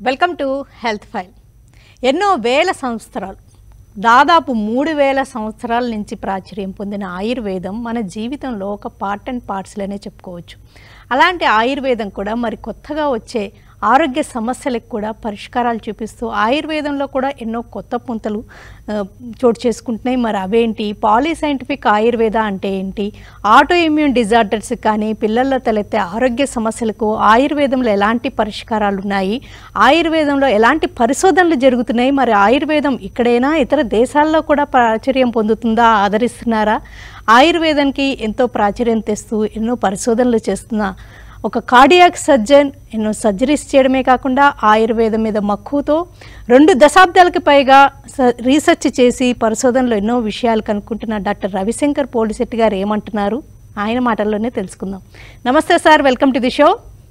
Welcome to health file ఎన్నో వేల సంవత్సరాలు దాదాపు మూడు వేల సంవత్సరాల నుంచి ప్రాచుర్యం పొందిన ఆయుర్వేదం మన జీవితంలో ఒక పార్ట్ అండ్ పార్ట్స్లోనే చెప్పుకోవచ్చు అలాంటి ఆయుర్వేదం కూడా మరి కొత్తగా వచ్చే ఆరోగ్య సమస్యలకు కూడా పరిష్కారాలు చూపిస్తూ ఆయుర్వేదంలో కూడా ఎన్నో కొత్త పుంతలు ఆ, చోటు చేసుకుంటున్నాయి మరి అవేంటి పాలీసైంటిఫిక్ ఆయుర్వేద అంటే ఏంటి ఆటో ఇమ్యూన్ డిజార్డర్స్ కానీ పిల్లల్లో తలెత్తే ఆరోగ్య సమస్యలకు ఆయుర్వేదంలో ఎలాంటి పరిష్కారాలు ఉన్నాయి ఆయుర్వేదంలో ఎలాంటి పరిశోధనలు జరుగుతున్నాయి మరి ఆయుర్వేదం ఇక్కడైనా ఇతర దేశాల్లో కూడా ప్రాచుర్యం పొందుతుందా ఆదరిస్తున్నారా ఆయుర్వేదానికి ఎంతో ప్రాచుర్యం తెస్తూ ఎన్నో పరిశోధనలు చేస్తున్న ఒక కార్డియాక్ సర్జన్ ఎన్నో సర్జరీస్ చేయడమే కాకుండా ఆయుర్వేదం మీద మక్కువతో రెండు దశాబ్దాలకు పైగా స- రీసెర్చ్ చేసి పరిశోధనలో ఎన్నో విషయాలు కనుక్కుంటున్న డాక్టర్ రవిశంకర్ పోలిశెట్టి గారు ఏమంటున్నారు ఆయన మాటల్లోనే తెలుసుకుందాం నమస్తే sir welcome to the show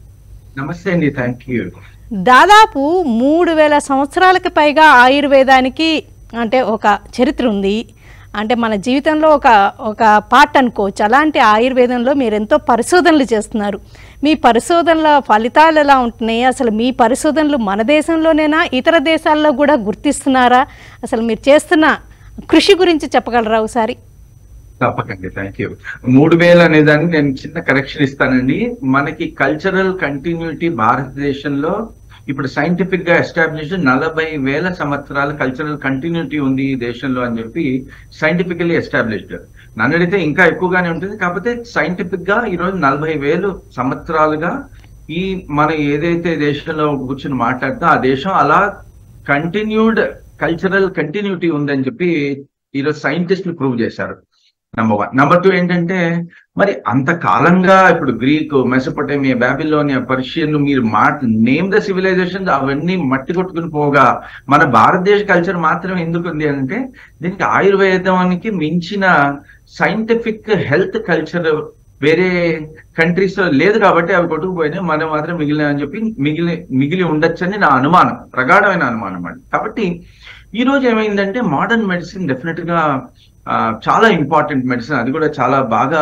నమస్తే అండి థ్యాంక్ యూ దాదాపు మూడు వేల సంవత్సరాలకు పైగా ఆయుర్వేదానికి అంటే ఒక చరిత్ర ఉంది అంటే మన జీవితంలో ఒక ఒక పార్ట్ అనుకోవచ్చు అలాంటి ఆయుర్వేదంలో మీరు ఎంతో పరిశోధనలు చేస్తున్నారు మీ పరిశోధనల ఫలితాలు ఎలా ఉంటున్నాయి అసలు మీ పరిశోధనలు మన దేశంలోనేనా ఇతర దేశాల్లో కూడా గుర్తిస్తున్నారా అసలు మీరు చేస్తున్న కృషి గురించి చెప్పగలరా ఒకసారి తప్పకండి థ్యాంక్ యూ మూడు వేలు అనే దాన్ని నేను చిన్న కరెక్షన్ ఇస్తానండి మనకి కల్చరల్ కంటిన్యూటీ భారతదేశంలో ఇప్పుడు సైంటిఫిక్ గా ఎస్టాబ్లిష్ నలభై వేల సంవత్సరాల కల్చరల్ కంటిన్యూటీ ఉంది ఈ దేశంలో అని చెప్పి సైంటిఫికలీ ఎస్టాబ్లిష్డ్ నన్ను అడిగితే ఇంకా ఎక్కువగానే ఉంటుంది కాకపోతే సైంటిఫిక్ గా ఈ రోజు నలభై వేలు సంవత్సరాలుగా ఈ మన ఏదైతే దేశంలో కూర్చొని మాట్లాడుతా ఆ దేశం అలా కంటిన్యూడ్ కల్చరల్ కంటిన్యూటీ ఉందని చెప్పి ఈరోజు సైంటిస్టులు ప్రూవ్ చేశారు నంబర్ వన్ నంబర్ టూ ఏంటంటే మరి అంత కాలంగా ఇప్పుడు గ్రీక్ మెసపొటేమియా బాబిలోనియా పర్షియన్ మీరు మాట నేమ్ ద సివిలైజేషన్ అవన్నీ మట్టి కొట్టుకుని పోగా మన భారతదేశ కల్చర్ మాత్రం ఎందుకు ఉంది అంటే దీనికి ఆయుర్వేదానికి మించిన సైంటిఫిక్ హెల్త్ కల్చర్ వేరే కంట్రీస్ లో లేదు కాబట్టి అవి కొట్టుకుపోయినాయి మనం మాత్రం మిగిలిన చెప్పి మిగిలి మిగిలి ఉండొచ్చని నా అనుమానం ప్రగాఢమైన అనుమానం అండి కాబట్టి ఈ రోజు ఏమైందంటే మోడర్న్ మెడిసిన్ డెఫినెట్ గా ఆ, చాలా ఇంపార్టెంట్ మెడిసిన్ అది కూడా చాలా బాగా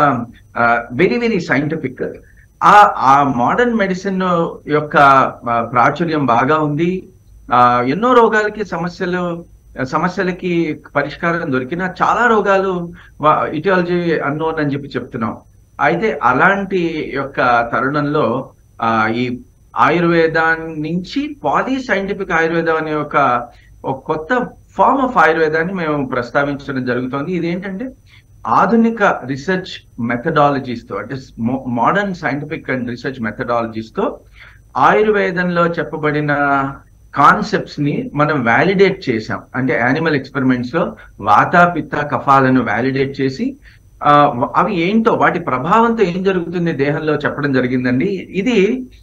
వెరీ వెరీ సైంటిఫిక్ ఆ ఆ మోడర్న్ మెడిసిన్ యొక్క ఆ, ప్రాచుర్యం బాగా ఉంది ఆ ఎన్నో రోగాలకి సమస్యలు సమస్యలకి పరిష్కారం దొరికిన చాలా రోగాలు ఇటియాలజీ అన్నోన్ అని చెప్పి చెప్తున్నాం అయితే అలాంటి యొక్క తరుణంలో ఆ ఈ ఆయుర్వేదాన్ని నుంచి పాలీ సైంటిఫిక్ ఆయుర్వేదం అనే ఒక ఒక కొత్త ఫార్మ్ ఆఫ్ ఆయుర్వేదాన్ని మేము ప్రస్తావించడం జరుగుతోంది ఇదేంటంటే ఆధునిక రీసెర్చ్ మెథడాలజీస్ తో అంటే modern scientific and research methodologies తో ఆయుర్వేదంలో చెప్పబడిన కాన్సెప్ట్స్ ని మనం వ్యాలిడేట్ చేసాం అంటే యానిమల్ ఎక్స్పెరిమెంట్స్ లో వాత పిత్త కఫాలను వ్యాలిడేట్ చేసి ఆ, అవి ఏంటో వాటి ప్రభావంతో ఏం జరుగుతుంది దేహంలో చెప్పడం జరిగిందండి ఇది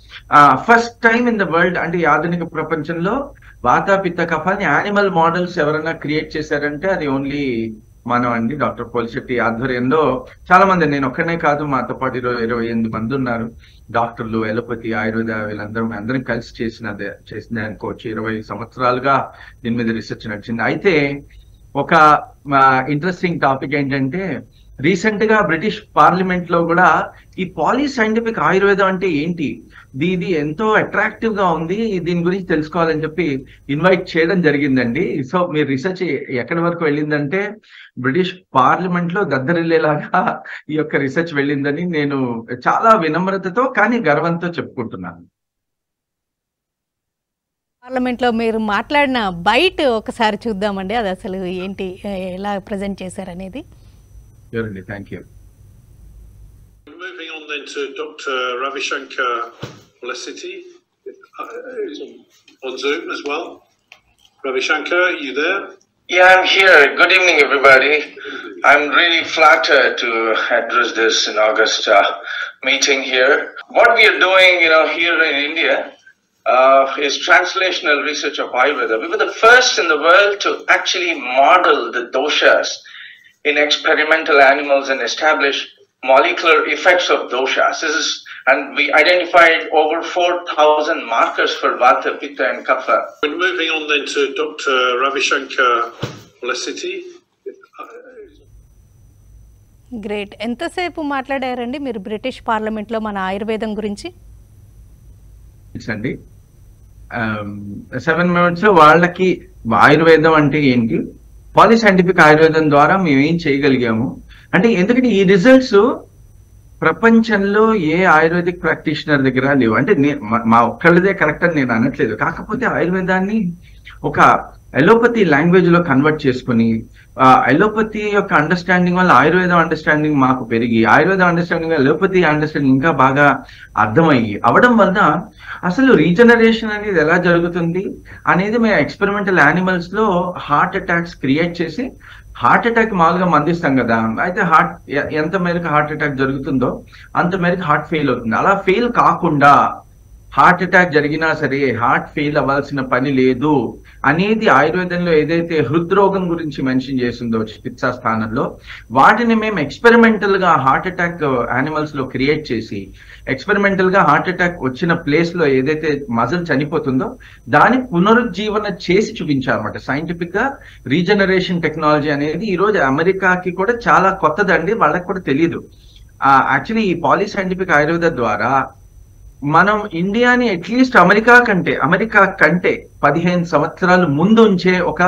first time in the world అంటే ఈ ఆధునిక ప్రపంచంలో వాత పిత్త కఫాని యానిమల్ మోడల్స్ ఎవరైనా క్రియేట్ చేశారంటే అది ఓన్లీ మనం అండి డాక్టర్ పోలిశెట్టి ఆధ్వర్యంలో చాలా మంది నేను ఒక్కనే కాదు మాతో పాటు ఇరవై ఇరవై ఎనిమిది మంది ఉన్నారు డాక్టర్లు ఎలోపతి ఆయుర్వేద వీళ్ళందరూ మేము అందరం కలిసి చేసినదే చేసిందే అనుకోవచ్చు ఇరవై సంవత్సరాలుగా దీని మీద రీసెర్చ్ నడిచింది అయితే ఒక ఇంట్రెస్టింగ్ టాపిక్ ఏంటంటే రీసెంట్ గా బ్రిటిష్ పార్లమెంట్ లో కూడా ఈ పాలీ సైంటిఫిక్ ఆయుర్వేదం అంటే ఏంటి ఇది ఇది ఎంతో అట్రాక్టివ్ గా ఉంది దీని గురించి తెలుసుకోవాలని చెప్పి ఇన్వైట్ చేయడం జరిగిందండి సో మీరు రీసెర్చ్ ఎక్కడి వరకు వెళ్ళిందంటే బ్రిటిష్ పార్లమెంట్ లో దద్దరిల్లేలాగా ఈ యొక్క రీసెర్చ్ వెళ్ళిందని నేను చాలా వినమ్రతతో కానీ గర్వంతో చెప్పుకుంటున్నాను పార్లమెంట్లో మీరు మాట్లాడిన బయట ఒకసారి చూద్దామండి అది అసలు ఏంటి ఎలా ప్రజెంట్ చేశారనేది చూడండి thank you Moving on then to Dr. Ravishankar Felicity uh, on Zoom as well. Ravishankar, are you there? Yeah, I'm here. Good evening, everybody. I'm really flattered to address this in August uh, meeting here. What we are doing, you know, here in India uh, is translational research of Ayurveda. We were the first in the world to actually model the doshas in experimental animals and establish molecular effects of doshas. This is, and we identified over 4,000 markers for Vata, Pitta, and Kapha. We're moving on then to Dr. Ravishankar Felicity. Great ఎంతసేపు మాట్లాడారండి మీరు British పార్లమెంట్లో మన ఆయుర్వేదం గురించి it's అండి seven minutes వాళ్ళకి ఆయుర్వేదం అంటే ఏంటి పాలిసైంటిఫిక్ ఆయుర్వేదం ద్వారా మేము ఏం చేయగలిగాము అంటే ఎందుకంటే ఈ రిజల్ట్స్ ప్రపంచంలో ఏ ఆయుర్వేదిక్ ప్రాక్టీషనర్ దగ్గర లేవు అంటే నే- మా- మా ఒక్కళ్ళదే కరెక్ట్ అని నేను అనట్లేదు కాకపోతే ఆయుర్వేదాన్ని ఒక ఎలోపతి లాంగ్వేజ్ లో కన్వర్ట్ చేసుకుని ఎలోపతి యొక్క అండర్స్టాండింగ్ వల్ల ఆయుర్వేదం అండర్స్టాండింగ్ మాకు పెరిగి ఆయుర్వేదం అండర్స్టాండింగ్ ఎలోపతి అండర్స్టాండింగ్ ఇంకా బాగా అర్థమయ్యి అవడం వలన అసలు రీజనరేషన్ అనేది ఎలా జరుగుతుంది అనేది మేము ఎక్స్పెరిమెంటల్ యానిమల్స్ లో హార్ట్ అటాక్స్ క్రియేట్ చేసి హార్ట్ అటాక్ మామూలుగా మందిస్తాం కదా అయితే హార్ట్ ఎంత మేరకు హార్ట్ అటాక్ జరుగుతుందో అంత మేరకు హార్ట్ ఫెయిల్ అవుతుంది అలా ఫెయిల్ కాకుండా హార్ట్ అటాక్ జరిగినా సరే హార్ట్ ఫెయిల్ అవ్వాల్సిన పని లేదు అనేది ఆయుర్వేదంలో ఏదైతే హృద్రోగం గురించి మెన్షన్ చేసిందో చికిత్సా స్థానంలో వాటిని మేము ఎక్స్పెరిమెంటల్ గా హార్ట్ అటాక్ యానిమల్స్ లో క్రియేట్ చేసి ఎక్స్పెరిమెంటల్ గా హార్ట్ అటాక్ వచ్చిన ప్లేస్ లో ఏదైతే మజిల్ చనిపోతుందో దాని పునరుజ్జీవన చేసి చూపించారన్నమాట సైంటిఫిక్ గా రీజనరేషన్ టెక్నాలజీ అనేది ఈ రోజు అమెరికాకి కూడా చాలా కొత్తదండి వాళ్ళకి కూడా తెలియదు యాక్చువల్లీ ఈ పాలిసైంటిఫిక్ ఆయుర్వేద ద్వారా మనం ఇండియాని అట్లీస్ట్ అమెరికా కంటే అమెరికా కంటే పదిహేను సంవత్సరాలు ముందు ఉంచే ఒక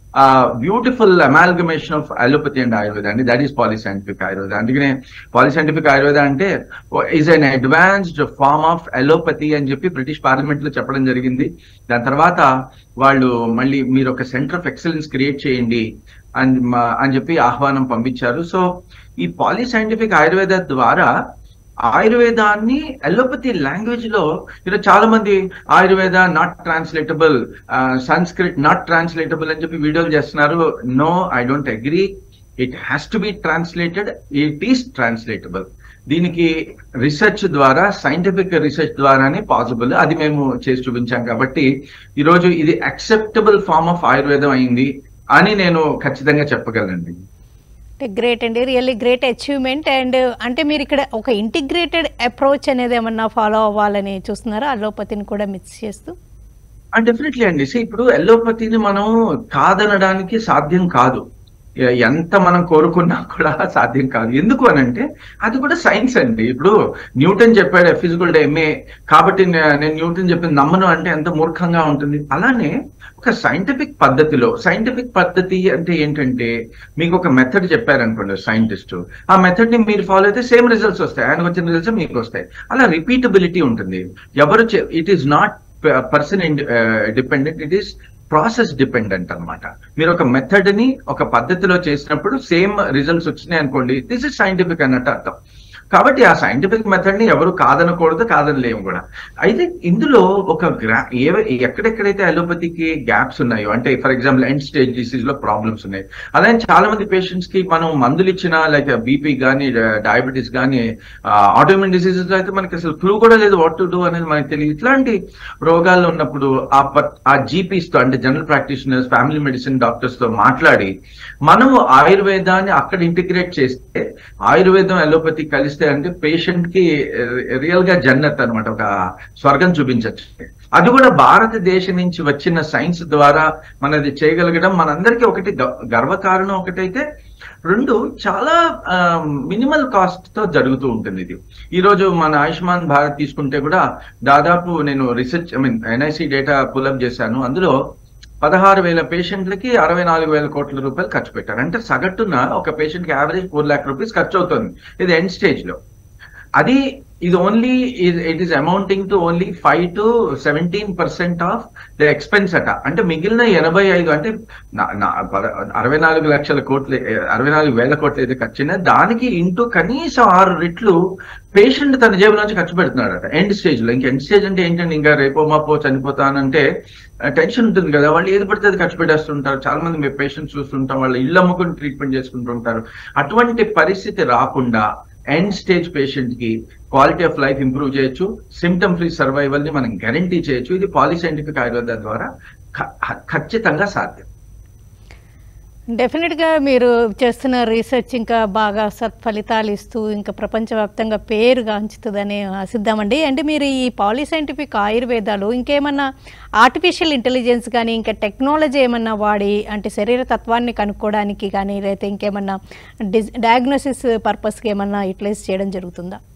beautiful amalgamation of allopathy and Ayurveda అండి దట్ ఈస్ పాలిసైంటిఫిక్ ఆయుర్వేద అందుకనే పాలిసైంటిఫిక్ ఆయుర్వేద అంటే is an advanced form of allopathy అని చెప్పి బ్రిటిష్ పార్లమెంట్ లో చెప్పడం జరిగింది దాని తర్వాత వాళ్ళు మళ్ళీ మీరు ఒక సెంటర్ ఆఫ్ ఎక్సలెన్స్ క్రియేట్ చేయండి అని మా- అని చెప్పి ఆహ్వానం పంపించారు సో ఈ పాలిసైంటిఫిక్ ఆయుర్వేద ద్వారా ఆయుర్వేదాన్ని అలోపతి లాంగ్వేజ్ లో ఈరోజు చాలా మంది Ayurveda not translatable Sanskrit not translatable అని చెప్పి వీడియోలు చేస్తున్నారు no I don't agree it has to be translated it is translatable దీనికి రీసెర్చ్ ద్వారా సైంటిఫిక్ రీసెర్చ్ ద్వారానే పాసిబుల్ అది మేము చేసి చూపించాం కాబట్టి ఈరోజు ఇది అక్సెప్టబుల్ ఫార్మ్ ఆఫ్ ఆయుర్వేదం అయింది అని నేను ఖచ్చితంగా చెప్పగలనండి అంటే గ్రేట్ అండి రియల్లీ గ్రేట్ అచీవ్మెంట్ అండ్ అంటే మీరు ఇక్కడ ఒక ఇంటిగ్రేటెడ్ అప్రోచ్ అనేది ఏమన్నా ఫాలో అవ్వాలని చూస్తున్నారా అలోపతిని కూడా మిక్స్ చేస్తూ డెఫినెట్లీ అండి See, ఇప్పుడు ఎల్లోపతిని మనం కాదనడానికి సాధ్యం కాదు ఎ- ఎంత మనం కోరుకున్నా కూడా సాధ్యం కాదు ఎందుకు అనంటే అది కూడా సైన్స్ అండి ఇప్పుడు న్యూటన్ చెప్పాడు ఫిజికల్ ఎంఏ కాబట్టి నే- నేను న్యూటన్ చెప్పింది నమ్మను అంటే ఎంత మూర్ఖంగా ఉంటుంది అలానే ఒక సైంటిఫిక్ పద్ధతిలో సైంటిఫిక్ పద్ధతి అంటే ఏంటంటే మీకు ఒక మెథడ్ చెప్పారనుకోండి సైంటిస్ట్ ఆ మెథడ్ ని మీరు ఫాలో అయితే సేమ్ రిజల్ట్స్ వస్తాయి ఆయనకు వచ్చిన రిజల్ట్స్ మీకు వస్తాయి అలా రిపీటబిలిటీ ఉంటుంది ఎవరు it is not person dependent it is process dependent అన్నమాట మీరు ఒక మెథడ్ ని ఒక పద్ధతిలో చేసినప్పుడు సేమ్ రిజల్ట్స్ వచ్చినాయి అనుకోండి దిస్ ఇస్ సైంటిఫిక్ అన్నట్టు అర్థం కాబట్టి ఆ సైంటిఫిక్ మెథడ్ ని ఎవరు కాదనకూడదు కాదనలేము కూడా అయితే ఇందులో ఒక గ్రా ఏ ఎక్కడెక్కడైతే అలోపతికి గ్యాప్స్ ఉన్నాయో అంటే for example end stage disease లో ప్రాబ్లమ్స్ ఉన్నాయి అలాగే చాలా మంది పేషెంట్స్ కి మనం మందులు ఇచ్చిన లైక్ బీపీ కానీ డయాబెటీస్ కానీ ఆటోమిన్ డిసీజెస్ అయితే మనకి అసలు క్లూ కూడా లేదు వాట్ టు డూ అనేది మనకి తెలియదు ఇట్లాంటి రోగాల్లో ఉన్నప్పుడు ఆ ప- ఆ జీపీస్ తో అంటే general practitioners family medicine doctors తో మాట్లాడి మనము ఆయుర్వేదాన్ని అక్కడ ఇంటిగ్రేట్ చేస్తే ఆయుర్వేదం అలోపతి కలిస్తే అంటే పేషెంట్ కి రియల్ గా జన్నత్ అనమాట ఒక స్వర్గం చూపించచ్చు అది కూడా భారతదేశం నుంచి వచ్చిన సైన్స్ ద్వారా మనది చేయగలగడం మనందరికీ ఒకటి గ- గర్వకారణం ఒకటైతే రెండు చాలా మినిమల్ కాస్ట్ తో జరుగుతూ ఉంటుంది ఇది ఈ రోజు మన ఆయుష్మాన్ భారత్ తీసుకుంటే కూడా దాదాపు నేను research I mean NIC data pull up చేశాను అందులో పదహారు వేల పేషెంట్లకి అరవై నాలుగు వేల కోట్ల రూపాయలు ఖర్చు పెట్టారు అంటే సగటున ఒక పేషెంట్ కి యావరేజ్ ఫోర్ లాక్ రూపీస్ ఖర్చు అవుతుంది ఇది ఎండ్ స్టేజ్ లో అది ఇది only it is amounting to only five to seventeen percent of the expense అట అంటే మిగిలిన ఎనభై ఐదు అంటే నా- నా- పద- అరవై నాలుగు లక్షల కోట్లు అరవై నాలుగు వేల కోట్లు అయితే ఖర్చు దానికి ఇంటూ కనీసం ఆరు రెట్లు పేషెంట్ తన జేబులోంచి ఖర్చు పెడుతున్నాడట ఎండ్ స్టేజ్ లో ఇంకా ఎండ్ స్టేజ్ అంటే ఏంటంటే ఇంకా రేపో మాపో చనిపోతానంటే టెన్షన్ ఉంటుంది కదా వాళ్ళు ఏది పడితే అది ఖర్చు పెట్టేస్తుంటారు చాలా మంది మేము పేషెంట్స్ చూస్తుంటాం వాళ్ళ ఇల్లు అమ్ముకుని ట్రీట్మెంట్ చేసుకుంటుంటారు అటువంటి పరిస్థితి రాకుండా ఎండ్ స్టేజ్ పేషెంట్ కి క్వాలిటీ ఆఫ్ లైఫ్ ఇంప్రూవ్ చేయొచ్చు సిమ్టమ్ ఫ్రీ సర్వైవల్ ని మనం గ్యారంటీ చేయొచ్చు ఇది పాలిసైంటిఫిక్ ఆయుర్వేద ద్వారా ఖ- ఖచ్చితంగా సాధ్యం డెఫినెట్గా మీరు చేస్తున్న రీసెర్చ్ ఇంకా బాగా సత్ఫలితాలు ఇస్తూ ఇంకా ప్రపంచవ్యాప్తంగా పేరుగాంచుతుందని ఆశిద్దామండి అంటే మీరు ఈ పాలిసైంటిఫిక్ ఆయుర్వేదాలు ఇంకేమన్నా ఆర్టిఫిషియల్ ఇంటెలిజెన్స్ కానీ ఇంకా టెక్నాలజీ ఏమన్నా వాడి అంటే శరీర తత్వాన్ని కనుక్కోవడానికి కానీ లేకపోతే ఇంకేమన్నా డిజ్ డయాగ్నోసిస్ పర్పస్కి ఏమన్నా యూటిలైజ్ చేయడం జరుగుతుందా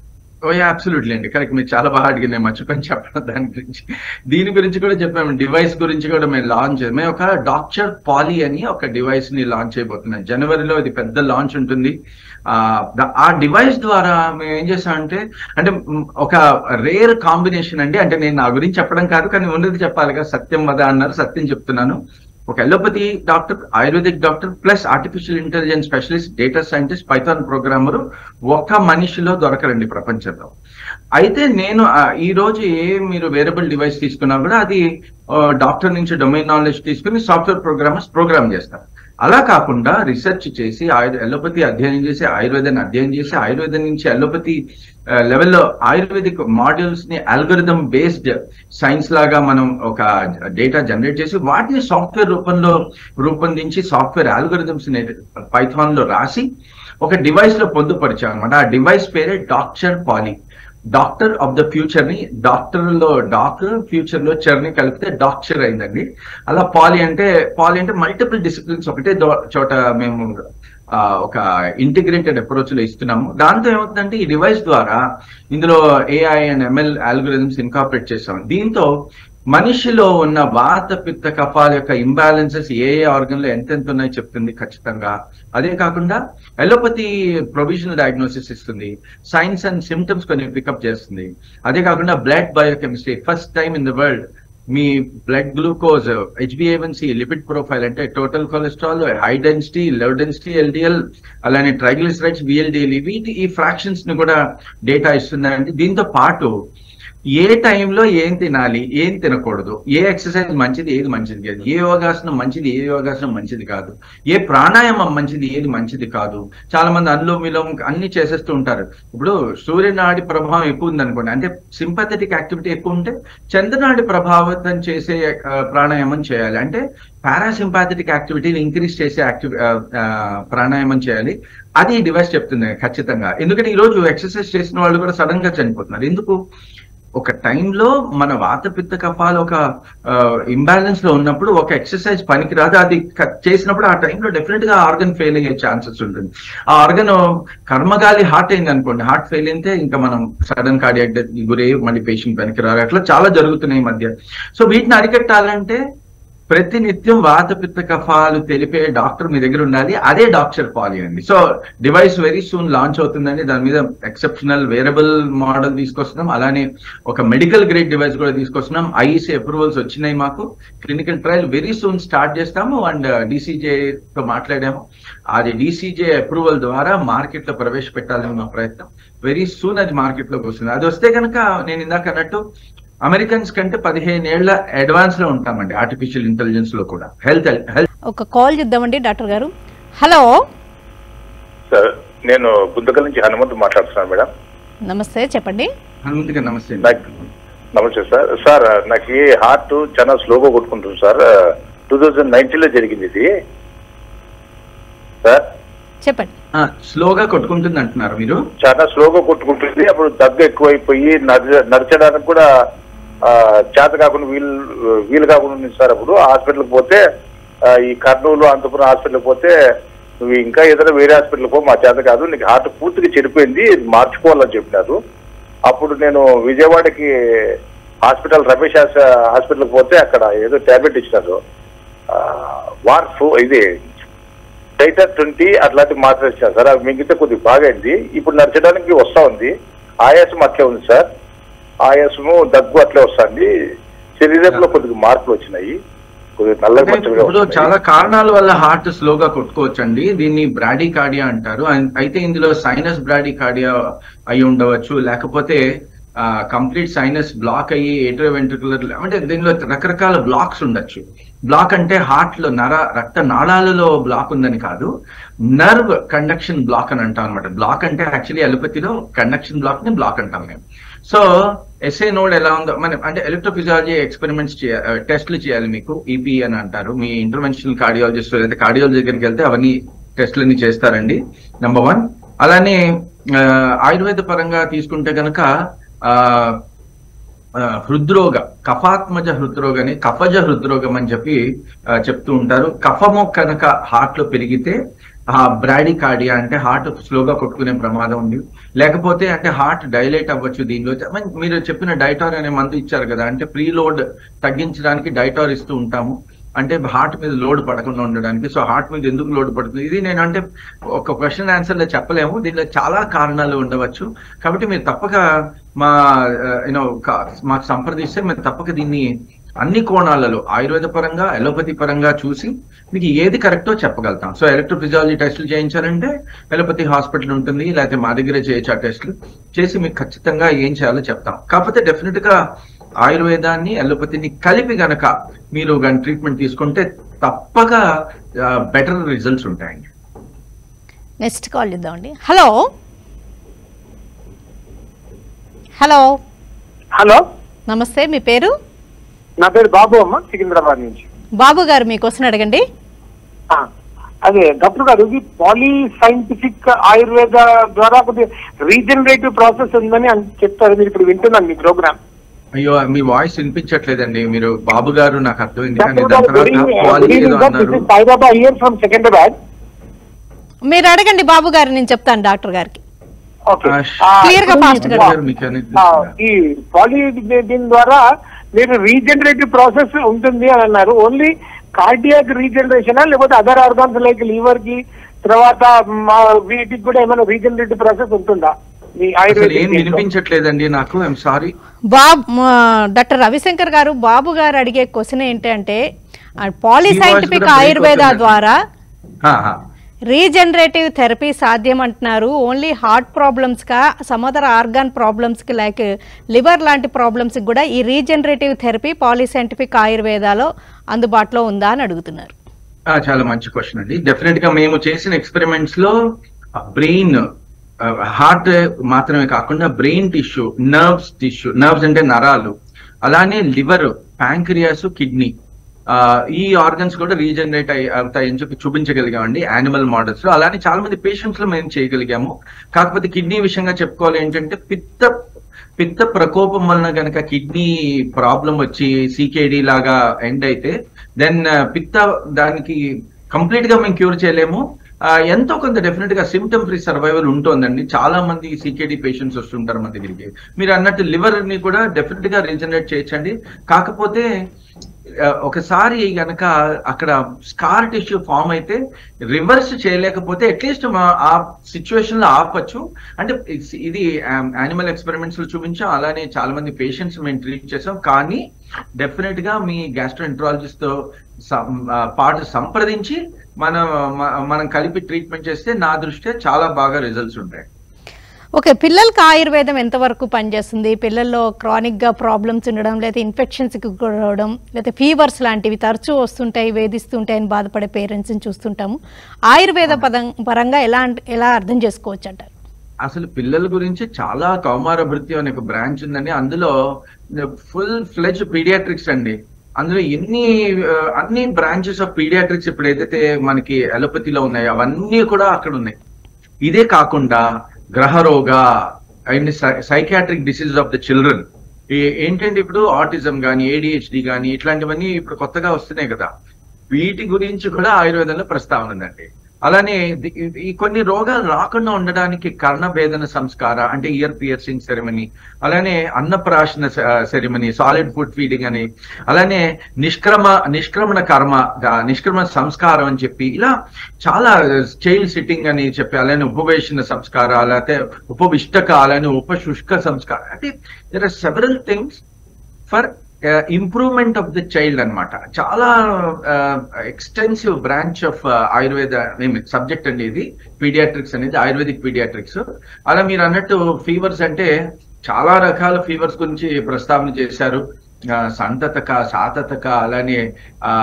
ఓ అబ్సల్యూట్లీ అండి కరెక్ట్ మీరు చాలా బాగా అడిగింది నేను మర్చిపోయి చెప్పడం దాని గురించి దీని గురించి కూడా చెప్పాము డివైస్ గురించి కూడా మేము లాంచ్ మేము ఒక డాక్టర్ పాలీ అని ఒక డివైస్ ని లాంచ్ చేయబోతున్నాం జనవరిలో ఇది పెద్ద లాంచ్ ఉంటుంది ఆ ద- ఆ డివైస్ ద్వారా మేము ఏం చేస్తామంటే అంటే మ్, ఒక రేర్ కాంబినేషన్ అండి అంటే నేను నా గురించి చెప్పడం కాదు కానీ ఉన్నది చెప్పాలి కదా సత్యం వద అన్నారు సత్యం చెప్తున్నాను ఒక allopathy doctor Ayurvedic doctor plus artificial intelligence specialist data scientist Python programmer ఒక మనిషిలో దొరకరండి ప్రపంచంలో అయితే నేను ఆ, ఈ రోజు ఏ మీరు వేరబుల్ డివైస్ తీసుకున్నా కూడా అది డాక్టర్ నుంచి డొమైన్ నాలెడ్జ్ తీసుకుని సాఫ్ట్వేర్ ప్రోగ్రామర్స్ ప్రోగ్రామ్ చేస్తారు అలా కాకుండా రీసెర్చ్ చేసి ఆయుర్ ఎలోపతి అధ్యయనం చేసి ఆయుర్వేదాన్ని అధ్యయనం చేసి ఆయుర్వేదం నుంచి ఎలోపతి లెవెల్లో ఆయుర్వేదిక్ మాడ్యూల్స్ ని అల్గరిథం బేస్డ్ సైన్స్ లాగా మనం ఒక డేటా జనరేట్ చేసి వాటిని సాఫ్ట్వేర్ రూపంలో రూపొందించి సాఫ్ట్వేర్ ఆల్గరిథమ్స్ పైథాన్ లో రాసి ఒక డివైస్ లో పొందుపరిచాం అనమాట ఆ డివైస్ పేరే doctor Poly doctor of the future ని డాక్టర్ లో డాక్టర్ ఫ్యూచర్ లో చర్ ని కలిపితే డాక్టర్ అయిందండి అలా పాలి అంటే పాలి అంటే మల్టిపుల్ డిసిప్లిన్స్ ఒకటే దో- చోట మేము ఆ, ఒక ఇంటిగ్రేటెడ్ అప్రోచ్ లో ఇస్తున్నాము దాంతో ఏమవుతుందంటే ఈ డివైస్ ద్వారా ఇందులో AI and ML algorithms incorporate చేస్తాం దీంతో మనిషిలో ఉన్న వాత పిత్త కఫాల యొక్క ఇంబ్యాలెన్సెస్ ఏ ఏ ఆర్గన్ లో ఎంతెంత ఉన్నాయో చెప్తుంది ఖచ్చితంగా అదే కాకుండా ఎలోపతి ప్రొవిజనల్ డయాగ్నోసిస్ ఇస్తుంది సైన్స్ అండ్ సిమ్టమ్స్ కొన్ని పికప్ చేస్తుంది అదే కాకుండా blood biochemistry first time in the world మీ బ్లడ్ గ్లూకోజ్ హెచ్బిఏవన్సి లిపిడ్ ప్రొఫైల్ అంటే total cholesterol high density low density LDL అలానే ట్రైగ్లిసరైడ్స్ విఎల్డిఎల్ వీటి ఈ ఫ్రాక్షన్స్ ని కూడా డేటా ఇస్తుందండి దీంతో పాటు ఏ టైంలో ఏం తినాలి ఏం తినకూడదు ఏ ఎక్సర్సైజ్ మంచిది ఏది మంచిది కాదు ఏ యోగాసనం మంచిది ఏ యోగాసనం మంచిది కాదు ఏ ప్రాణాయామం మంచిది ఏది మంచిది కాదు చాలా మంది అనులోమ విలోమ అన్ని చేసేస్తూ ఉంటారు ఇప్పుడు సూర్యనాడి ప్రభావం ఎక్కువ ఉంది అనుకోండి అంటే సింపథెటిక్ యాక్టివిటీ ఎక్కువ ఉంటే చంద్రనాడి ప్రభావితం చేసే ఆ, ప్రాణాయామం చేయాలి అంటే పారాసింపాథెటిక్ యాక్టివిటీని ఇంక్రీజ్ చేసే యాక్టివ్ ప్రాణాయామం చేయాలి అది ఈ డివైస్ చెప్తుంది ఖచ్చితంగా ఎందుకంటే ఈ రోజు ఎక్సర్సైజ్ చేసిన వాళ్ళు కూడా సడన్ గా చనిపోతున్నారు ఎందుకు ఒక టైంలో మన వాత పిత్త కఫాలు ఒక ఇంబ్యాలెన్స్ లో ఉన్నప్పుడు ఒక ఎక్సర్సైజ్ పనికిరాదు అది క- చేసినప్పుడు ఆ టైంలో డెఫినెట్ గా ఆర్గన్ ఫెయిల్ అయ్యే ఛాన్సెస్ ఉంటుంది ఆ ఆర్గన్ కర్మగాలి హార్ట్ అయింది అనుకోండి హార్ట్ ఫెయిల్ అయితే ఇంకా మనం సడన్ కార్డియాక్ డెత్ గురై మళ్ళీ పేషెంట్ పనికిరారు అట్లా చాలా జరుగుతున్నాయి ఈ మధ్య సో వీటిని అరికట్టాలంటే ప్రతి నిత్యం వాత పిత్త కఫాలు తెలిపే డాక్టర్ మీ దగ్గర ఉండాలి అదే డాక్టర్ పాలి అండి so device very soon launch అవుతుందండి దాని మీద ఎక్సెప్షనల్ వేరబుల్ మోడల్ తీసుకొస్తున్నాం అలానే ఒక మెడికల్ గ్రేడ్ డివైస్ కూడా తీసుకొస్తున్నాం ఐఈసీ అప్రూవల్స్ వచ్చినాయి మాకు clinical trial very soon start చేస్తాము అండ్ డీసీజే తో మాట్లాడాము అది డీసీజే అప్రూవల్ ద్వారా మార్కెట్ లో ప్రవేశపెట్టాలని మా ప్రయత్నం వెరీ సూన్ అది మార్కెట్ లోకి వస్తుంది అది వస్తే కనుక నేను ఇందాక అన్నట్టు అమెరికన్స్ కంటే పదిహేను ఏళ్ల అడ్వాన్స్ లో ఉంటామండి ఆర్టిఫిషియల్ ఇంటెలిజెన్స్ లో కూడా హెల్త్ హెల్త్ ఒక కాల్ చేద్దామండి డాక్టర్ గారు హలో సార్ నేను గుంతకల్ నుంచి హనుమంతు మాట్లాడుతున్నాను మేడం నమస్తే చెప్పండి హనుమంతుగా నమస్తే అండి. నాకు నమస్తే సార్ సార్ నాకు ఈ హార్ట్ చాలా స్లోగా కొట్టుకుంటుంది సార్ టూ థౌజండ్ నైన్టీన్ లో జరిగింది ఇది సార్ చెప్పండి ఆ, స్లోగా కొట్టుకుంటుంది అంటున్నారు మీరు చాలా స్లోగా కొట్టుకుంటుంది అప్పుడు దగ్గు ఎక్కువైపోయి నడచ నడచడానికి కూడా ఆ, చేత కాకుండా వీలు వీలు కాకుండా ఉంది సార్ అప్పుడు హాస్పిటల్కి పోతే ఆ, ఈ కర్నూలు అంతపురం హాస్పిటల్కి పోతే నువ్వు ఇంకా ఏదైనా వేరే హాస్పిటల్కి పో మా చేత కాదు నీకు హార్ట్ పూర్తిగా చెడిపోయింది ఇది మార్చుకోవాలని చెప్పినారు అప్పుడు నేను విజయవాడకి హాస్పిటల్ రమేష్ హాస్- హాస్పిటల్కి పోతే అక్కడ ఏదో టాబ్లెట్ ఇచ్చినారు ఆ, వార్ఫ్ ఇది టైటర్ ట్వంటీ అట్లాంటి మాత్రం ఇచ్చాను సార్ అవి మిగితే కొద్దిగా బాగైంది ఇప్పుడు నడచడానికి వస్తా ఉంది ఆయాసం అట్లే ఉంది సార్ ఆయాసము దగ్గు అట్లే వస్తుంది శరీరంలో కొద్దిగా మార్పులు వచ్చినాయి కొద్దిగా నల్లగా అంటే మచ్చలుగా ఇప్పుడు వస్తున్నాయి. చాలా కారణాల వల్ల హార్ట్ స్లోగా కొట్టుకోవచ్చండి దీన్ని బ్రాడీ కార్డియా అంటారు అన్- అయితే ఇందులో సైనస్ బ్రాడీ కార్డియా అయి ఉండవచ్చు లేకపోతే కంప్లీట్ సైనస్ బ్లాక్ అయ్యి ఏట్రో వెంట్రుకులర్ అంటే దీనిలో రకరకాల బ్లాక్స్ ఉండొచ్చు బ్లాక్ అంటే హార్ట్ లో నర రక్త నాళాలలో బ్లాక్ ఉందని కాదు నర్వ్ కండక్షన్ బ్లాక్ అని అంటాం అనమాట బ్లాక్ అంటే యాక్చువల్లీ అలోపతిలో కండక్షన్ బ్లాక్ ని బ్లాక్ అంటాం మేము సో ఎస్ఏ నోడ్ ఎలా ఉందో మన అంటే ఎలక్ట్రోఫిజియాలజీ ఎక్స్పెరిమెంట్స్ చేయాలి టెస్ట్లు చేయాలి మీకు ఈపీ అని అంటారు మీ ఇంటర్వెన్షనల్ కార్డియాలజిస్ట్ లేదా కార్డియాలజీ దగ్గరికి వెళ్తే అవన్నీ టెస్ట్లన్నీ చేస్తారండి నెంబర్ వన్ అలానే ఆ, ఆయుర్వేద పరంగా తీసుకుంటే కనుక హృద్రోగ కఫాత్మజ హృద్రోగని కఫజ హృద్రోగం అని చెప్పి ఆ, చెప్తూ ఉంటారు కఫము కనుక హార్ట్ లో పెరిగితే ఆ బ్రాడీ కార్డియా అంటే హార్ట్ స్లోగా కొట్టుకునే ప్రమాదం ఉంది లేకపోతే అంటే హార్ట్ డైలేట్ అవ్వచ్చు దీనిలో I mean, మీరు చెప్పిన డైటార్ అనే మందు ఇచ్చారు కదా అంటే ప్రీ లోడ్ తగ్గించడానికి డైటార్ ఇస్తూ ఉంటాము అంటే హార్ట్ మీద లోడ్ పడకుండా ఉండడానికి సో హార్ట్ మీద ఎందుకు లోడ్ పడుతుంది ఇది నేను అంటే ఒక క్వశ్చన్ ఆన్సర్ లో చెప్పలేము దీనిలో చాలా కారణాలు ఉండవచ్చు కాబట్టి మీరు తప్పక మా యూనో మాకు సంప్రదిస్తే మేము తప్పక దీన్ని అన్ని కోణాలలో ఆయుర్వేద పరంగా ఎలోపతి పరంగా చూసి మీకు ఏది కరెక్టో చెప్పగలుగుతాం సో ఎలక్ట్రోఫిజియాలజీ టెస్టులు చేయించాలంటే ఎలోపతి హాస్పిటల్ ఉంటుంది లేకపోతే మా దగ్గరే చేయొచ్చు ఆ టెస్టులు చేసి మీకు ఖచ్చితంగా ఏం చేయాలో చెప్తాం కాకపోతే డెఫినెట్ గా ఆయుర్వేదాన్ని ఎలోపతిని కలిపి గనక మీరు కానీ ట్రీట్మెంట్ తీసుకుంటే తప్పక బెటర్ రిజల్ట్స్ ఉంటాయండి నెక్స్ట్ కాల్ ఇద్దామండి హలో హలో హలో నమస్తే మీ పేరు నా పేరు బాబు అమ్మ సికింద్రాబాద్ నుంచి బాబు గారు మీ క్వశ్చన్ అడగండి ఆ, అదే డాక్టర్ గారు ఇది పాలీ సైంటిఫిక్ ఆయుర్వేద ద్వారా కొద్దిగా రీజనరేటివ్ ప్రాసెస్ ఉందని అని చెప్తారు మీరు ఇప్పుడు వింటున్నాను మీ ప్రోగ్రామ్ అయ్యో మీ వాయిస్ వినిపించట్లేదండి మీరు బాబు గారు నాకు అర్థమైంది కానీ డాక్టర్ దాని గారు తర్వాత quality ఏదో అన్నారు సాయిబాబా ఇయర్ ఫ్రమ్ సెకండ్రాబాద్ మీరు అడగండి బాబు గారు నేను చెప్తాను డాక్టర్ గారికి ఓకే ఆ, Clear గా fast గా. గారు మీకు అనిపిస్తుందా? ఈ పాలీ దీని ద్వారా మీరు రీజనరేటివ్ ప్రాసెస్ ఉంటుంది అని అన్నారు ఓన్లీ కార్డియాక్ రీజనరేషన్ లేకపోతే అదర్ ఆర్గాన్స్ లైక్ లివర్ కి తర్వాత మా వీటికి కూడా ఏమైనా రీజనరేటివ్ ప్రాసెస్ ఉంటుందా మీ అసలు ఏం ఆయుర్వేదిక్ వినిపించట్లేదండి నాకు ఐఎమ్ సారీ బాబ్ మా- డాక్టర్ రవిశంకర్ గారు బాబు గారు అడిగే క్వశ్చన్ ఏంటంటే పాలిసైంటిఫిక్ break ఆయుర్వేద అవుతుందండి. ద్వారా రీజనరేటివ్ థెరపీ సాధ్యం అంటున్నారు ఓన్లీ హార్ట్ ప్రాబ్లమ్స్ కా సమ్ అదర్ ఆర్గాన్ ప్రాబ్లమ్స్ కి లైక్ లివర్ లాంటి ప్రాబ్లమ్స్ కి కూడా ఈ రీజనరేటివ్ థెరపీ పాలిసైంటిఫిక్ ఆయుర్వేదాలో అందుబాటులో ఉందా అని అడుగుతున్నారు చాలా మంచి క్వశ్చన్ అండి డెఫినెట్ గా మేము చేసిన ఎక్స్పెరిమెంట్స్ లో బ్రెయిన్ హార్ట్ మాత్రమే కాకుండా brain tissue nerves tissue nerves అంటే నరాలు అలానే లివర్ ప్యాంక్రియాస్ కిడ్నీ ఈ ఆర్గన్స్ కూడా రీజనరేట్ అయ్యి అవుతాయని చెప్పి చూపించగలిగామండి యానిమల్ మోడల్స్ లో అలానే చాలా మంది పేషెంట్స్ లో మేము చేయగలిగాము కాకపోతే కిడ్నీ విషయంగా చెప్పుకోవాలి ఏంటంటే పిత్త పిత్త ప్రకోపం వలన గనక కిడ్నీ ప్రాబ్లం వచ్చి సీకేడి లాగా ఎండ్ అయితే దెన్ పిత్త దానికి కంప్లీట్ గా మేము క్యూర్ చేయలేము ఆ, ఎంతో కొంత డెఫినెట్ గా సిమ్టమ్ ఫ్రీ సర్వైవల్ ఉంటుందండి చాలా మంది సీకేడి పేషెంట్స్ వస్తుంటారు మన దగ్గరికి మీరు అన్నట్టు లివర్ ని కూడా డెఫినెట్ గా రీజనరేట్ చేయొచ్చండి కాకపోతే ఆ, ఒకసారి గనక అక్కడ స్కార్ టిష్యూ ఫామ్ అయితే రివర్స్ చేయలేకపోతే అట్లీస్ట్ ఆ సిచ్యువేషన్ లో ఆపచ్చు అంటే ఇస్- ఇది యానిమల్ ఎక్స్పెరిమెంట్స్ లో చూపించాం అలానే చాలా మంది పేషెంట్స్ మేము ట్రీట్ చేసాం కానీ డెఫినెట్ గా మీ గ్యాస్ట్రోఎంట్రాలజిస్ట్ తో సం- ఆ, పాటు సంప్రదించి మనం మ- మనం కలిపి ట్రీట్మెంట్ చేస్తే నా దృష్ట్యా చాలా బాగా రిజల్ట్స్ ఉంటాయి ఓకే పిల్లలకి ఆయుర్వేదం ఎంతవరకు పనిచేస్తుంది పిల్లల్లో క్రానిక్ గా ప్రాబ్లమ్స్ ఉండడం లేదా ఇన్ఫెక్షన్స్ కి గురవడం లేదా ఫీవర్స్ లాంటివి తరచూ వస్తుంటాయి వేధిస్తుంటాయి అని బాధపడే పేరెంట్స్ ని చూస్తుంటాము ఆయుర్వేద పదం పరంగా ఎలా అంట- ఎలా అర్థం చేసుకోవచ్చు అంటారు అసలు పిల్లల గురించి చాలా కౌమార భృతి అనే ఒక బ్రాంచ్ ఉందండి అందులో ఫుల్ ఫ్లెజ్ పీడియాట్రిక్స్ అండి అందులో ఎన్ని ఆ, అన్ని బ్రాంచెస్ ఆఫ్ పీడియాట్రిక్స్ ఇప్పుడు ఏదైతే మనకి అలోపతిలో ఉన్నాయో అవన్నీ కూడా అక్కడ ఉన్నాయి ఇదే కాకుండా గ్రహరోగ and psychiatric diseases of the children ఏంటంటే ఇప్పుడు ఆటిజం కానీ ఏడిహెచ్డి కానీ ఇట్లాంటివన్నీ ఇప్పుడు కొత్తగా వస్తున్నాయి కదా వీటి గురించి కూడా ఆయుర్వేదంలో ప్రస్తావన ఉందండి అలానే ది- ఈ కొన్ని రోగాలు రాకుండా ఉండడానికి కర్ణభేదన సంస్కార అంటే ఇయర్ పియర్సింగ్ సెరమనీ అలానే Annaprashana ceremony solid food feeding అని అలానే నిష్క్రమ నిష్క్రమణ కర్మ గా- నిష్క్రమణ సంస్కారం అని చెప్పి ఇలా చాలా చైల్డ్ సిట్టింగ్ అని చెప్పి అలానే ఉపవేశన సంస్కారాలు లేకపోతే ఉపవిష్టక అలానే ఉపశుష్క సంస్కారం అంటే there are several things for improvement of the child అన్నమాట చాలా extensive branch of Ayurveda subject అండి ఇది పీడియాట్రిక్స్ అనేది ఆయుర్వేదిక్ పీడియాట్రిక్స్ అలా మీరు అన్నట్టు ఫీవర్స్ అంటే చాలా రకాల ఫీవర్స్ గురించి ప్రస్తావన చేశారు ఆ, సంతతక సాతతక అలానే ఆ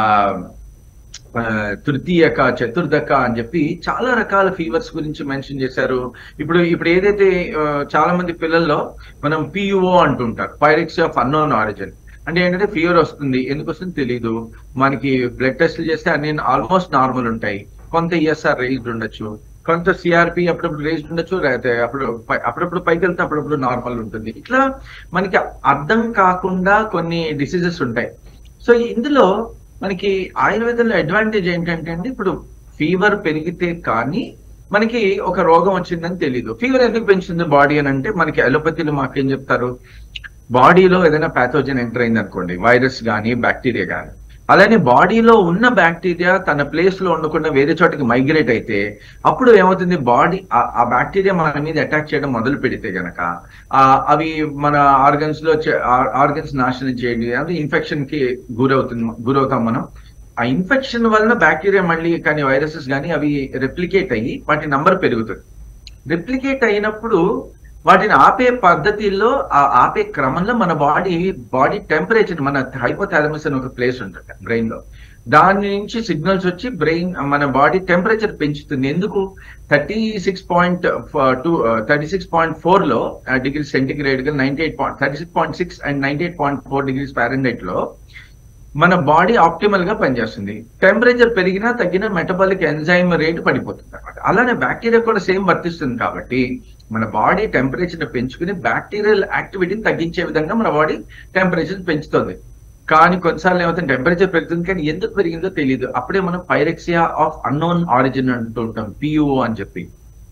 ఆ, తృతీయక చతుర్దక అని చెప్పి చాలా రకాల ఫీవర్స్ గురించి మెన్షన్ చేశారు ఇప్పుడు ఇప్పుడు ఏదైతే ఆ, చాలా మంది పిల్లల్లో మనం పియుఓ అంటుంటారు పైరిక్స్ ఆఫ్ అన్నోన్ ఆరిజిన్ అంటే ఏంటంటే ఫీవర్ వస్తుంది ఎందుకు వస్తుంది తెలియదు మనకి బ్లడ్ టెస్ట్లు చేస్తే అన్ని ఆల్మోస్ట్ నార్మల్ ఉంటాయి కొంత ఈఎస్ఆర్ రేజ్డ్ ఉండొచ్చు కొంత సిఆర్పి అప్పుడప్పుడు రేజ్డ్ ఉండొచ్చు లేకపోతే అప్పుడు పై- అప్పుడప్పుడు పైకి వెళ్తే అప్పుడప్పుడు నార్మల్ ఉంటుంది ఇట్లా మనకి అర్థం కాకుండా కొన్ని డిసీజెస్ ఉంటాయి సో ఇందులో మనకి ఆయుర్వేదంలో అడ్వాంటేజ్ ఏంటంటే అండి ఇప్పుడు ఫీవర్ పెరిగితే కానీ మనకి ఒక రోగం వచ్చిందని తెలియదు ఫీవర్ ఎందుకు పెంచుతుంది బాడీ అని అంటే మనకి అలోపతిలో మాకేం చెప్తారు బాడీలో ఏదైనా ప్యాథోజన్ ఎంటర్ అయింది అనుకోండి వైరస్ కానీ బ్యాక్టీరియా కానీ అలానే బాడీలో ఉన్న బ్యాక్టీరియా తన ప్లేస్ లో ఉండకుండా వేరే చోటికి మైగ్రేట్ అయితే అప్పుడు ఏమవుతుంది బాడీ ఆ బ్యాక్టీరియా మన మీద అటాక్ చేయడం మొదలు పెడితే గనక ఆ, అవి మన ఆర్గన్స్ లో ఆర్గన్స్ నాశనం చేయండి అంటే ఇన్ఫెక్షన్ కి గురవుతుంది గురవుతాం మనం ఆ ఇన్ఫెక్షన్ వలన బ్యాక్టీరియా మళ్ళీ కానీ వైరసెస్ కానీ అవి రెప్లికేట్ అయ్యి వాటి నంబర్ పెరుగుతుంది రిప్లికేట్ అయినప్పుడు వాటిని ఆపే పద్ధతిలో ఆ ఆపే క్రమంలో మన బాడీ బాడీ టెంపరేచర్ మన హైపోథాలమస్ అని ఒక ప్లేస్ ఉంటుంది బ్రెయిన్ లో దాని నుంచి సిగ్నల్స్ వచ్చి బ్రెయిన్ మన బాడీ టెంపరేచర్ పెంచుతుంది ఎందుకు thirty six point two thirty six point four లో డిగ్రీ సెంటిగ్రేడ్ గా ninety eight point thirty six point six and ninety eight point four degrees Fahrenheit లో మన బాడీ ఆప్టిమల్ గా పనిచేస్తుంది టెంపరేచర్ పెరిగినా తగ్గిన మెటబాలిక్ ఎంజైమ్ రేట్ పడిపోతుంది అనమాట అలానే బ్యాక్టీరియా కూడా సేమ్ వర్తిస్తుంది కాబట్టి మన బాడీ టెంపరేచర్ పెంచుకుని బ్యాక్టీరియల్ యాక్టివిటీని తగ్గించే విధంగా మన బాడీ టెంపరేచర్ పెంచుతుంది కానీ కొన్నిసార్లు ఏమవుతుంది టెంపరేచర్ పెరుగుతుంది కానీ ఎందుకు పెరిగిందో తెలియదు అప్పుడే మనం పైరెక్సియా ఆఫ్ అన్నోన్ ఆరిజిన్ అంటూ ఉంటాం పియుఓ అని చెప్పి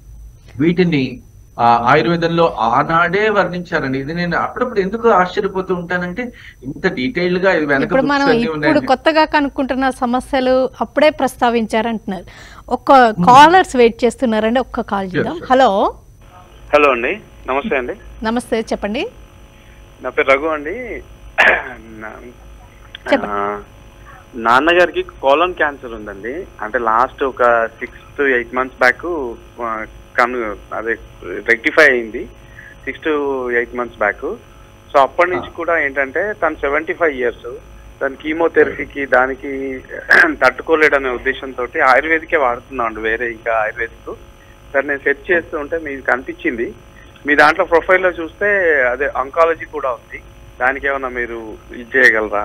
వీటిని ఆ, ఆయుర్వేదంలో ఆనాడే వర్ణించారండి ఇది నేను అప్పుడప్పుడు ఎందుకు ఆశ్చర్యపోతూ ఉంటానంటే ఇంత డీటెయిల్డ్ గా ఇది వెనక ఇప్పుడు మనం books అన్నీ ఇప్పుడు ఉన్నాయండి. కొత్తగా కనుక్కుంటున్న సమస్యలు అప్పుడే ప్రస్తావించారంటున్నారు ఒక్క కాలర్స్ వెయిట్ చేస్తున్నారండి ఒక్క కాల్ చేద్దాం sure. హలో హలో అండి నమస్తే అండి నమస్తే చెప్పండి నా పేరు రఘు అండి నా- చెప్పండి. ఆ, నాన్నగారికి కోలన్ క్యాన్సర్ ఉందండి అంటే లాస్ట్ ఒక six to eight months back కను అదే రెక్టిఫై అయింది six to eight months back so అప్పటి నుంచి కూడా ఏంటంటే తను సెవెంటీ ఫైవ్ ఇయర్స్ తను కీమోథెరపీకి దానికి తట్టుకోలేడనే ఉద్దేశంతో ఆయుర్వేదికే వాడుతున్నాడు వేరే ఇంకా ఆయుర్వేదిక్ సరే నేను సెట్ చేస్తూ ఉంటే మీకు కనిపించింది మీ దాంట్లో ప్రొఫైల్లో చూస్తే అదే అంకాలజీ కూడా ఉంది దానికి ఏమన్నా మీరు ఇది చేయగలరా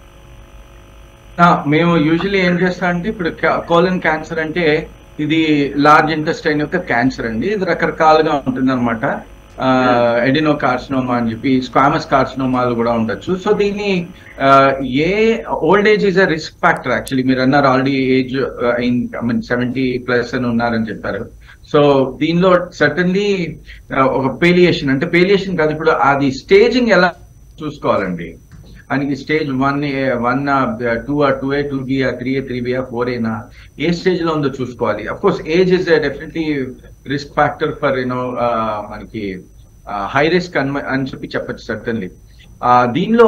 ఆ, మేము యూజువల్లీ ఏం చేస్తాం అంటే ఇప్పుడు కోలన్ క్యాన్సర్ అంటే ఇది లార్జ్ ఇంటెస్టైన్ యొక్క క్యాన్సర్ అండి ఇది రకరకాలుగా ఉంటుంది అనమాట ఎడినో కార్సినోమా అని చెప్పి స్క్వామస్ కార్సినోమాలు కూడా ఉండొచ్చు సో దీన్ని ఆ, a old age is a risk factor actually మీరు అన్నారు already age I mean seventy plus అని ఉన్నారని చెప్పారు సో దీనిలో సర్టన్లీ ఒక పేలియేషన్ అంటే పేలియేషన్ కాదు ఇప్పుడు అది స్టేజింగ్ ఎలా చూసుకోవాలండి ఆయనకి స్టేజ్ వన్ వన్ టూ ఆ టూ ఏ టూ బి ఆ త్రీ ఏ త్రీ బి ఆ ఫోర్ ఏనా ఏ స్టేజ్ లో ఉందో చూసుకోవాలి of course age is definitely risk factor for you know మనకి హై రిస్క్ అని అని చెప్పి చెప్పచ్చు సర్టన్లీ దీనిలో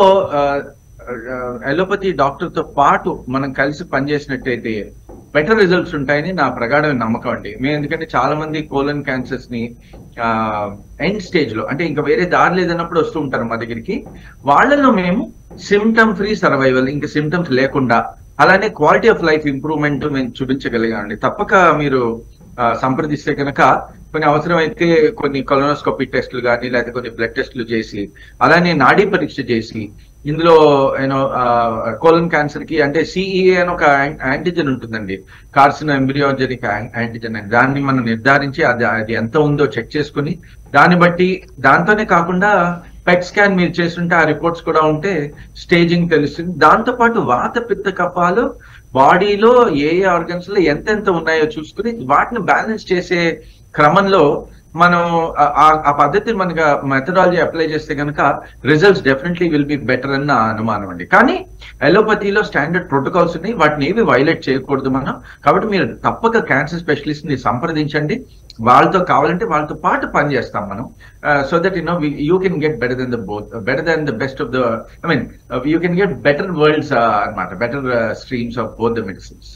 ఎలోపతి డాక్టర్ తో పాటు మనం కలిసి పనిచేసినట్టయితే బెటర్ రిజల్ట్స్ ఉంటాయని నా ప్రగాఢమైన నమ్మకం అండి మేము ఎందుకంటే చాలా మంది కోలన్ క్యాన్సర్స్ ని ఎండ్ స్టేజ్ లో అంటే ఇంకా వేరే దారి లేదన్నప్పుడు వస్తూ ఉంటారు మా దగ్గరికి వాళ్ళలో మేము సిమ్టమ్ ఫ్రీ సర్వైవల్ ఇంకా సిమ్టమ్స్ లేకుండా అలానే క్వాలిటీ ఆఫ్ లైఫ్ ఇంప్రూవ్మెంట్ మేము చూపించగలిగామండి తప్పక మీరు ఆ, సంప్రదిస్తే కనుక కొన్ని అవసరమైతే కొన్ని కొలనోస్కోపీ టెస్టులు కానీ లేకపోతే కొన్ని బ్లడ్ టెస్టులు చేసి అలానే నాడీ పరీక్ష చేసి ఇందులో యూనో కోలన్ క్యాన్సర్ కి అంటే సిఈఏ అని ఒక యాంటీజెన్ ఉంటుందండి కార్సినో ఎంబ్రియోజెనిక్ యాంటీజెన్ అని దాన్ని మనం నిర్ధారించి అది అది ఎంత ఉందో చెక్ చేసుకుని దాన్ని బట్టి దాంతోనే కాకుండా పెట్ స్కాన్ మీరు చేస్తుంటే ఆ రిపోర్ట్స్ కూడా ఉంటే స్టేజింగ్ తెలుస్తుంది దాంతో పాటు వాత పిత్త కఫాలు బాడీలో ఏ ఏ ఆర్గన్స్ లో ఎంతెంత ఉన్నాయో చూసుకుని వాటిని బ్యాలెన్స్ చేసే క్రమంలో మనం ఆ- ఆ- ఆ పద్ధతిని మనకి మెథడాలజీ అప్లై చేస్తే కనుక results definitely will be better అన్న అనుమానం అండి కానీ ఎలోపతిలో స్టాండర్డ్ ప్రోటోకాల్స్ ఉన్నాయి వాటిని ఏవి వైలేట్ చేయకూడదు మనం కాబట్టి మీరు తప్పక క్యాన్సర్ స్పెషలిస్ట్ ని సంప్రదించండి వాళ్ళతో కావాలంటే వాళ్ళతో పాటు పని చేస్తాం మనం so that you know you can get better than the both better than the best of the I mean you can get better worlds అన్నమాట better streams of both the medicines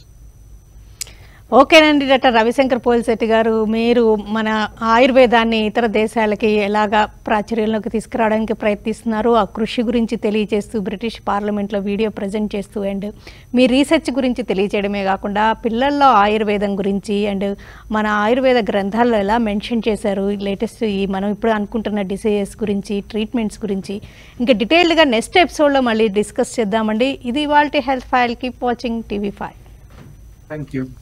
ఓకేనండి డాక్టర్ రవిశంకర్ పోలిశెట్టి గారు మీరు మన ఆయుర్వేదాన్ని ఇతర దేశాలకి ఎలాగా ప్రాచుర్యంలోకి తీసుకురావడానికి ప్రయత్నిస్తున్నారు ఆ కృషి గురించి తెలియజేస్తూ బ్రిటిష్ పార్లమెంట్లో వీడియో ప్రజెంట్ చేస్తూ అండ్ మీ రీసెర్చ్ గురించి తెలియజేయడమే కాకుండా పిల్లల్లో ఆయుర్వేదం గురించి అండ్ మన ఆయుర్వేద గ్రంథాల్లో ఎలా మెన్షన్ చేశారు లేటెస్ట్ ఈ మనం ఇప్పుడు అనుకుంటున్న డిసీజెస్ గురించి ట్రీట్మెంట్స్ గురించి ఇంకా డీటెయిల్డ్గా నెక్స్ట్ ఎపిసోడ్లో మళ్ళీ డిస్కస్ చేద్దామండి ఇది వాళ్ళ health file keep watching TV five thank you